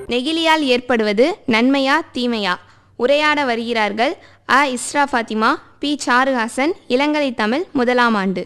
நெகிழியால் ஏற்படுவது நன்மையா தீமையா உரையாட வருகிறார்கள் அ இஸ்ரா ஃபாத்திமா பி சாருஹாசன் இளங்கலை தமிழ் முதலாம் ஆண்டு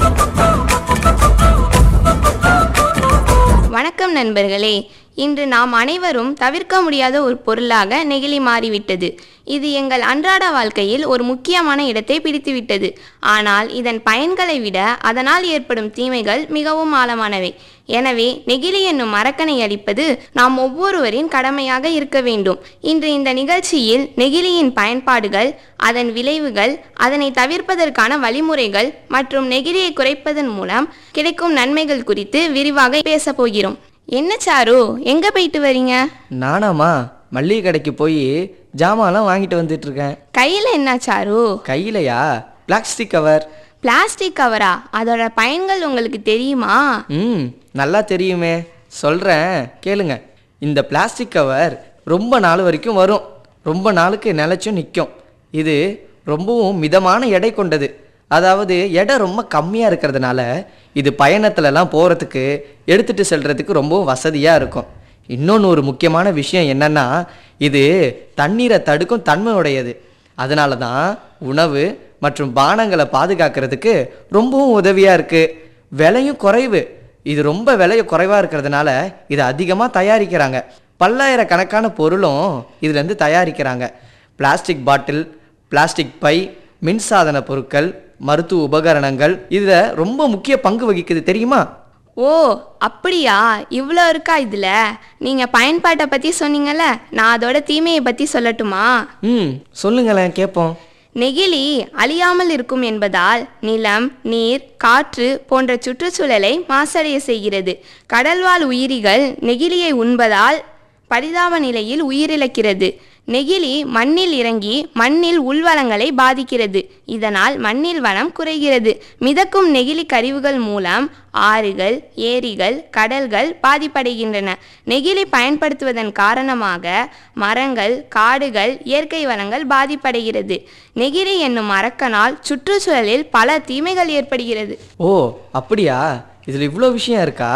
வணக்கம் நண்பர்களே இன்று நாம் அனைவரும் தவிர்க்க முடியாத ஒரு பொருளாக நெகிழி மாறிவிட்டது இது எங்கள் அன்றாட வாழ்க்கையில் ஒரு முக்கியமான இடத்தை பிடித்துவிட்டது ஆனால் இதன் பயன்களை விட அதனால் ஏற்படும் தீமைகள் மிகவும் ஆழமானவை எனவே நெகிழி என்னும் மரக்கனை அளிப்பது நாம் ஒவ்வொருவரின் கடமையாக இருக்க வேண்டும் இன்று இந்த நிகழ்ச்சியில் நெகிழியின் பயன்பாடுகள் அதன் விளைவுகள் அதனை தவிர்ப்பதற்கான வழிமுறைகள் மற்றும் நெகிழியை குறைப்பதன் மூலம் கிடைக்கும் நன்மைகள் குறித்து விரிவாக பேசப் போகிறோம் என்ன சாரு எங்க போயிட்டு வரீங்க நானாம்மா மல்லிகை கடைக்கு போய் ஜாமான்லாம் வாங்கிட்டு வந்துட்டு இருக்கேன் கையில என்ன சாரு கையிலையா பிளாஸ்டிக் கவர் பிளாஸ்டிக் கவரா அதோட பயன்கள் உங்களுக்கு தெரியுமா ம் நல்லா தெரியுமே சொல்கிறேன் கேளுங்க இந்த பிளாஸ்டிக் கவர் ரொம்ப நாள் வரைக்கும் வரும் ரொம்ப நாளுக்கு நிலச்சும் நிற்கும் இது ரொம்பவும் மிதமான எடை கொண்டது அதாவது எடை ரொம்ப கம்மியாக இருக்கிறதுனால இது பயணத்துலலாம் போகிறதுக்கு எடுத்துகிட்டு செல்றதுக்கு ரொம்பவும் வசதியாக இருக்கும் இன்னொன்று ஒரு முக்கியமான விஷயம் என்னன்னா இது தண்ணீரை தடுக்கும் தன்மை உடையது அதனால தான் உணவு மற்றும் பானங்களை பாதுகாக்கிறதுக்கு ரொம்பவும் உதவியாக இருக்குது விலையும் குறைவு இது ரொம்ப விலை குறைவாக இருக்கிறதுனால இதை அதிகமாக தயாரிக்கிறாங்க பல்லாயிரக்கணக்கான பொருளும் இதுலேருந்து தயாரிக்கிறாங்க பிளாஸ்டிக் பாட்டில் பிளாஸ்டிக் பை மின்சாதன பொருட்கள் மருத்துவ உபகரணங்கள் இதில் ரொம்ப முக்கிய பங்கு வகிக்குது தெரியுமா ஓ அப்படியா இவ்வளோ இருக்கா இதில் நீங்கள் பயன்பாட்டை பற்றி சொன்னீங்கல்ல நான் அதோட தீமையை பற்றி சொல்லட்டுமா ம் சொல்லுங்களேன் கேட்போம் நெகிழி அழியாமல் இருக்கும் என்பதால் நிலம் நீர் காற்று போன்ற சுற்றுச்சூழலை மாசடைய செய்கிறது கடல்வாழ் உயிரிகள் நெகிழியை உண்பதால் பரிதாப நிலையில் உயிரிழக்கிறது நெகிழி மண்ணில் இறங்கி மண்ணில் உள்வளங்களை பாதிக்கிறது இதனால் மண்ணில் வளம் குறைகிறது மிதக்கும் நெகிழி கழிவுகள் மூலம் ஆறுகள் ஏரிகள் கடல்கள் பாதிப்படைகின்றன நெகிழி பயன்படுத்துவதன் காரணமாக மரங்கள் காடுகள் இயற்கை வளங்கள் பாதிப்படைகிறது நெகிழி என்னும் மரக்கனால் சுற்றுச்சூழலில் பல தீமைகள் ஏற்படுகிறது ஓ அப்படியா இதில் இவ்வளோ விஷயம் இருக்கா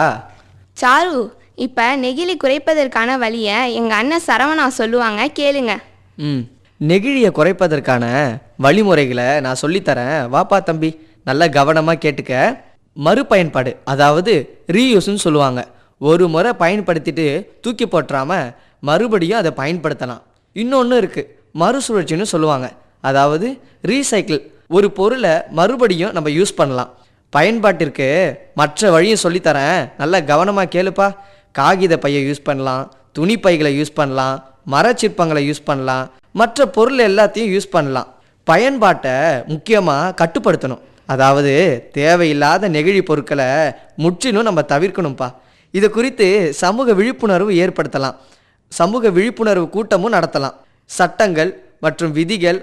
சாரு இப்போ நெகிழி குறைப்பதற்கான வழியை எங்கள் அண்ணன் சரவணா சொல்லுவாங்க கேளுங்க ம் நெகிழியை குறைப்பதற்கான வழிமுறைகளை நான் சொல்லித்தரேன் வாப்பா தம்பி நல்லா கவனமாக கேட்டுக்க மறுபயன்பாடு அதாவது ரீயூஸ்னு சொல்லுவாங்க ஒரு முறை பயன்படுத்திட்டு தூக்கி போட்டுறாம மறுபடியும் அதை பயன்படுத்தலாம் இன்னொன்று இருக்குது மறுசுழற்சின்னு சொல்லுவாங்க அதாவது ரீசைக்கிள் ஒரு பொருளை மறுபடியும் நம்ம யூஸ் பண்ணலாம் பயன்பாட்டிற்கு மற்ற வழியும் சொல்லித்தரேன் நல்லா கவனமாக கேளுப்பா காகித பையை யூஸ் பண்ணலாம் துணி பைகளை யூஸ் பண்ணலாம் மரச்சிற்பங்களை யூஸ் பண்ணலாம் மற்ற பொருள் எல்லாத்தையும் யூஸ் பண்ணலாம் பயன்பாட்டை முக்கியமாக கட்டுப்படுத்தணும் அதாவது தேவையில்லாத நெகிழி பொருட்களை முற்றிலும் நம்ம தவிர்க்கணும்ப்பா இது குறித்து சமூக விழிப்புணர்வு ஏற்படுத்தலாம் சமூக விழிப்புணர்வு கூட்டமும் நடத்தலாம் சட்டங்கள் மற்றும் விதிகள்